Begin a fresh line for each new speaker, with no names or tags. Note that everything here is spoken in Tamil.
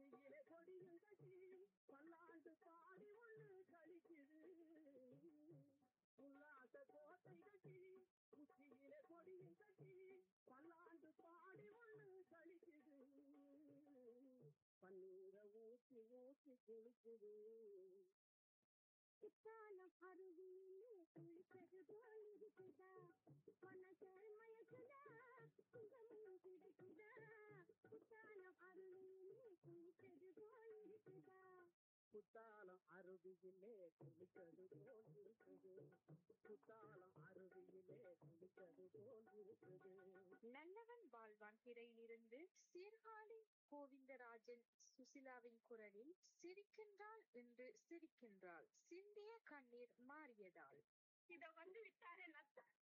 உச்சியிலே கொடியும் கட்டி பல்லாண்டு பாடி ஒண்ணு கழிக்குது உல்லாச கோட்டை கட்டி உச்சியிலே கொடியும் கட்டி பல்லாண்டு பாடி ஒண்ணு கழிக்குது பன்னீரை ஊற்றி ஊற்றி குளிக்குது
குற்றாலம் அருவியிலே குளிப்பது போல் இருக்குதா மனசை மயக்குதா சுகமும் கிடைக்குதா குற்றாலம் அருவியிலே குளிப்பது போல் இருக்குதா
குத்தாலம் அருவியிலே குளிப்பது போல் இருக்குது குத்தாலம் அருவியிலே குளிப்பது போல் இருக்குது
நல்லவன் வாழ்வான் திரையிலிருந்து சீர்காழி கோவிந்தராஜன் சுசிலாவின் குரலில் சிரிக்கின்றாள் என்று சிரிக்கின்றாள் சிந்திய கண்ணீர் மாறியதால்
இத வந்து விட்டாரே நத்தா